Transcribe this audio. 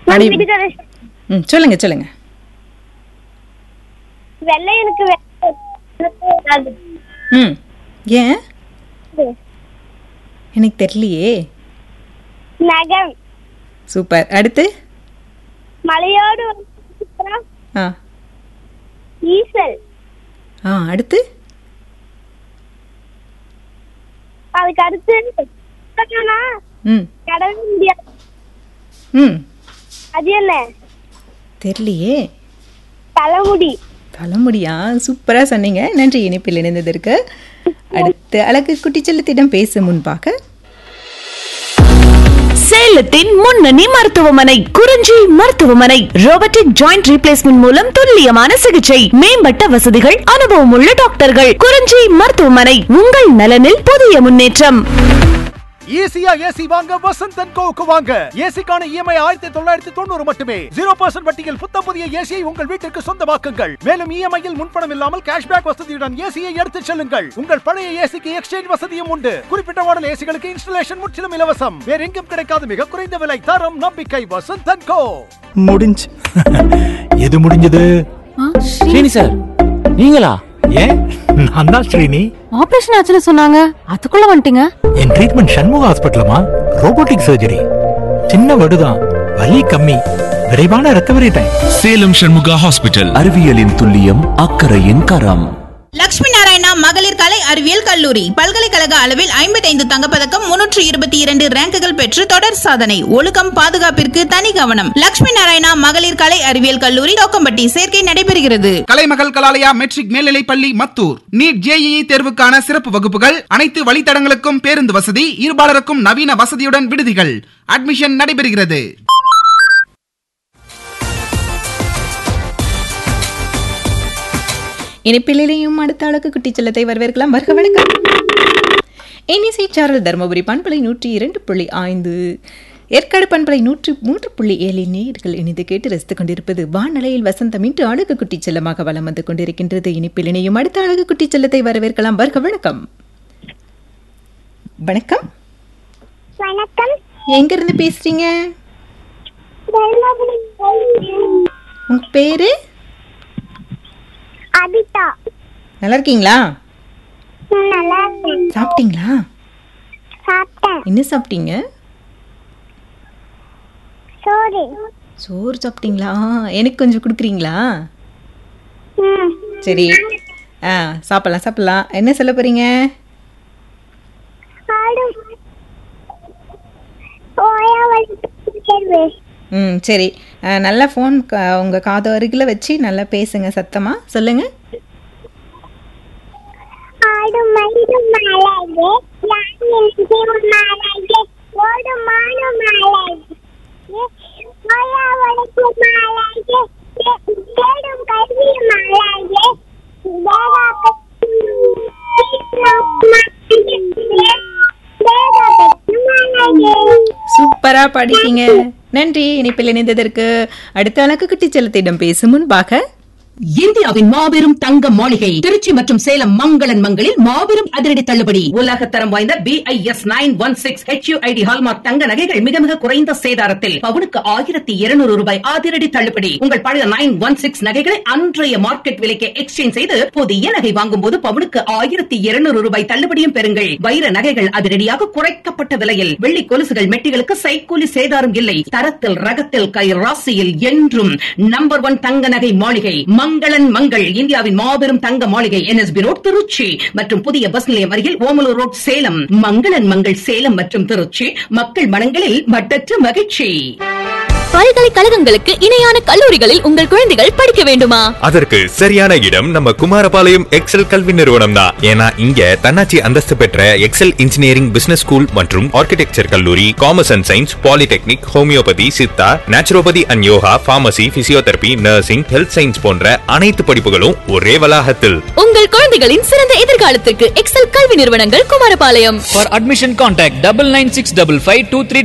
அடி- வீட்டுக்கார ம் சொல்லுங்க சொல்லுங்க வெள்ளை எனக்கு வெள்ளை அது ம் ஏன் எனக்கு தெரியலையே நகம் சூப்பர் அடுத்து மலையோடு வந்து ஆ ஈசல் ஆ அடுத்து அதுக்கு அடுத்து என்னன்னா, ம் கடவுள் முடியாது ம் அது என்ன தெரியலையே தலைமுடி தலைமுடியா சூப்பரா சொன்னீங்க நன்றி இணைப்பில் இணைந்ததற்கு அடுத்து அழகு குட்டிச்செல்லத்திடம் பேச முன்பாக சேலத்தின் முன்னணி மருத்துவமனை குறிஞ்சி மருத்துவமனை ரோபோட்டிக் ஜாயிண்ட் ரீப்ளேஸ்மெண்ட் மூலம் துல்லியமான சிகிச்சை மேம்பட்ட வசதிகள் அனுபவமுள்ள டாக்டர்கள் குறிஞ்சி மருத்துவமனை உங்கள் நலனில் புதிய முன்னேற்றம் ஈஸியா ஏசி வாங்க வசந்த் அண்ட் கோவுக்கு வாங்க ஏசிக்கான இஎம்ஐ ஆயிரத்தி தொள்ளாயிரத்தி தொண்ணூறு மட்டுமே ஜீரோ பர்சன்ட் வட்டியில் புத்தம் புதிய ஏசியை உங்கள் வீட்டிற்கு சொந்தமாக்குங்கள் மேலும் இஎம்ஐயில் முன்பணம் இல்லாமல் கேஷ்பேக் வசதியுடன் ஏசியை எடுத்துச் செல்லுங்கள் உங்கள் பழைய ஏசிக்கு எக்ஸ்சேஞ்ச் வசதியும் உண்டு குறிப்பிட்ட மாடல் ஏசிகளுக்கு இன்ஸ்டலேஷன் முற்றிலும் இலவசம் வேற எங்கும் கிடைக்காத மிக குறைந்த விலை தரம் நம்பிக்கை வசந்த் அண்ட் கோ முடிஞ்சு எது முடிஞ்சது ஸ்ரீனி சார் நீங்களா ஏன் நான் தான் ஸ்ரீனி ஆபரேஷன் ஆச்சுன்னு சொன்னாங்க அதுக்குள்ள வந்துட்டீங்க என் ட்ரீட்மெண்ட் சண்முக ஹாஸ்பிட்டலமா ரோபோட்டிக் சர்ஜரி சின்ன வடுதான் வலி கம்மி விரைவான recovery time Salem Shanmuga hospital அறிவியலின் துல்லியம் அக்கறையின் கரம் லட்சுமி நாராயணா மகளிர் கலை அறிவியல் கல்லூரி பல்கலைக்கழக அளவில் ஐம்பத்தைந்து தங்கப்பதக்கம் முன்னூற்று இருபத்தி இரண்டு ரேங்குகள் பெற்று தொடர் சாதனை ஒழுக்கம் பாதுகாப்பிற்கு தனி கவனம் லட்சுமி நாராயணா மகளிர் கலை அறிவியல் கல்லூரி தோக்கம்பட்டி சேர்க்கை நடைபெறுகிறது கலைமகள் கலாலயா மெட்ரிக் மேல்நிலைப் பள்ளி மத்தூர் நீட் ஜேஇஇ தேர்வுக்கான சிறப்பு வகுப்புகள் அனைத்து வழித்தடங்களுக்கும் பேருந்து வசதி இருபாலருக்கும் நவீன வசதியுடன் விடுதிகள் அட்மிஷன் நடைபெறுகிறது இணைப்பில் இணையும் அடுத்த அழகு குட்டிச்செல்லத்தை வரவேற்கலாம் வருக வணக்கம் இன்னிசை சாரல் தருமபுரி பண்பலை நூற்றி இரண்டு புள்ளி ஐந்து ஏற்காடு பண்பலை நூற்றி மூன்று புள்ளி ஏழு நேர்கள் இணைந்து கேட்டு ரசித்துக் கொண்டிருப்பது வானலையில் வசந்தம் இன்று அழகு குட்டி செல்லமாக வலம் வந்து கொண்டிருக்கின்றது இனிப்பில் இணையும் அடுத்த அழகு குட்டி செல்லத்தை வரவேற்கலாம் வருக வணக்கம் வணக்கம் வணக்கம் எங்கிருந்து பேசுறீங்க தர்மபுரி உங்க பேரு அபிதா நல்லா இருக்கீங்களா ம், நல்லா இருக்கேன் சாப்பிட்டீங்களா சாப்பிட்டேன் என்ன சாப்பிட்டீங்க சோறு சோறு சாப்பிட்டீங்களா ஆ, எனக்கு கொஞ்சம் கொடுக்குறீங்களா ம் சரி ஆ சாப்பிடலாம் சாப்பிடலாம் என்ன சொல்ல போறீங்க ஆடு ஓயா வலிப்பு தேர்வு ம் சரி ஆ, நல்லா ஃபோன் உங்கள் காது அருகில் வச்சு நல்லா பேசுங்க சத்தமாக சொல்லுங்க ஆடு மயிடு மலையே யானை மலையே ஓடு மாடு மலையே ஓயா வலிப்பு மலையே தேடும் கல்வி மலையே சூப்பராக பாடிட்டீங்க நன்றி இணைப்பில் இணைந்ததற்கு அடுத்த அழகு குட்டி செல்லத்திடம் பேசும் முன்பாக இந்தியாவின் மாபெரும் தங்க மாளிகை திருச்சி மற்றும் சேலம் மங்களன் மங்களில் மாபெரும் அதிரடி தள்ளுபடி உலகத்தரம் வாய்ந்த B I S nine one six HUID hallmark தங்க நகைகள் மிக மிக குறைந்த சேதாரத்தில் பவுனுக்கு ஆயிரத்தி இருநூறு ரூபாய் அதிரடி தள்ளுபடி உங்கள் பழைய நைன் ஒன் சிக்ஸ் நகைகளை அன்றைய மார்க்கெட் விலைக்கு எக்ஸ்சேஞ்ச் செய்து புதிய நகை வாங்கும் போது பவுனுக்கு ஆயிரத்தி இருநூறு ரூபாய் தள்ளுபடியும் பெறுங்கள் வைர நகைகள் அதிரடியாக குறைக்கப்பட்ட விலையில் வெள்ளி கொலுசுகள் மெட்டிகளுக்கு சைக்கூலி சேதாரம் இல்லை தரத்தில் ரகத்தில் கை ராசியில் என்றும் நம்பர் ஒன் தங்க நகை மாளிகை மங்களன் மங்கள் இந்தியாவின் மாபெரும் தங்க மாளிகை என்எஸ்பி ரோட் திருச்சி மற்றும் புதிய பஸ் நிலையம் அருகில் ஓமலூர் ரோட் சேலம் மங்களன் மங்கள் சேலம் மற்றும் திருச்சி மக்கள் மனங்களில் மட்டற்ற மகிழ்ச்சி பல்கலைக்கழகங்களுக்கு இணையான கல்லூரிகளில் உங்கள் குழந்தைகள் படிக்க வேண்டுமா அதற்கு சரியான இடம் நம்ம குமாரபாளையம் எக்ஸல் கல்வி நிறுவனம் தான் ஏன்னா இங்க தன்னாட்சி அந்தஸ்து பெற்ற எக்ஸல் இன்ஜினியரிங் பிசினஸ் ஸ்கூல் மற்றும் ஆர்கிடெக்சர் கல்லூரி commerce and science polytechnic homeopathy Siddha naturopathy and yoga pharmacy physiotherapy nursing health science போன்ற அனைத்து படிப்புகளும் ஒரே வளாகத்தில் உங்கள் குழந்தைகளின் சிறந்த எதிர்காலத்திற்கு எக்ஸல் கல்வி நிறுவனங்கள் Kumarapalayam for admission contact double nine six double five two three